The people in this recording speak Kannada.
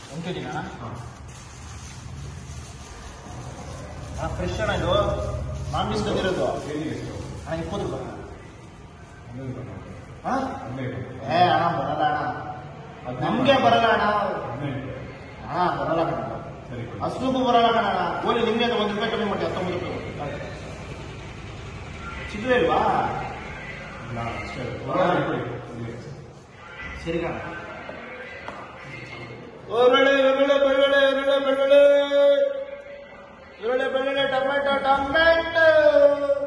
ಒಂದು ಕೆ ಜಿನಾ ಹಾಂ ಫ್ರೆಶ್ ಅಣ್ಣ ಇದು ಮಾಂಬಿಸ್ ತಂದಿರೋದು ಕೆ ಜಿಗೆ ಎಷ್ಟು ಅಣ್ಣ ಇಪ್ಪತ್ತು ರೂಪಾಯಿ ಹದಿನೈದು ರೂಪಾಯಿ ಹಾ ಹದಿನೈದು ಏ ಅಣ್ಣ ಬರಲ್ಲ ಅಣ್ಣ ನಮ್ಗೆ ಬರಲ್ಲ ಅಣ್ಣ ಹದಿನೈದು ಅಣ್ಣ ಬರಲ್ಲ ಕಣ ಸರಿ ಹಸುಗೂ ಬರಲ್ಲ ಕಣ ಓಲಿ ನಿಮ್ಗೆ ಅದು ಒಂದು ರೂಪಾಯಿ ಕಮ್ಮಿ ಮಾಡಿ ಹತ್ತೊಂಬತ್ತು ರೂಪಾಯಿ ಚಿಲ್ಲರೆ ಇಲ್ವಾ ಇಲ್ಲ ಅಷ್ಟೇ ಹೊರಗಡೆ ಕೊಡಿ ಇಲ್ಲಿ. ಸರಿ ಕಣ ಒಳ್ಳೆ ಒಳ್ಳೆ ಬೆಳ್ಳುಳ್ಳಿ ಒಳ್ಳೆ ಬೆಳ್ಳುಳ್ಳಿ ಒಳ್ಳೆ ಬೆಳ್ಳುಳ್ಳಿ ಟೊಮೆಟೊ ಟೊಮೆಟೊ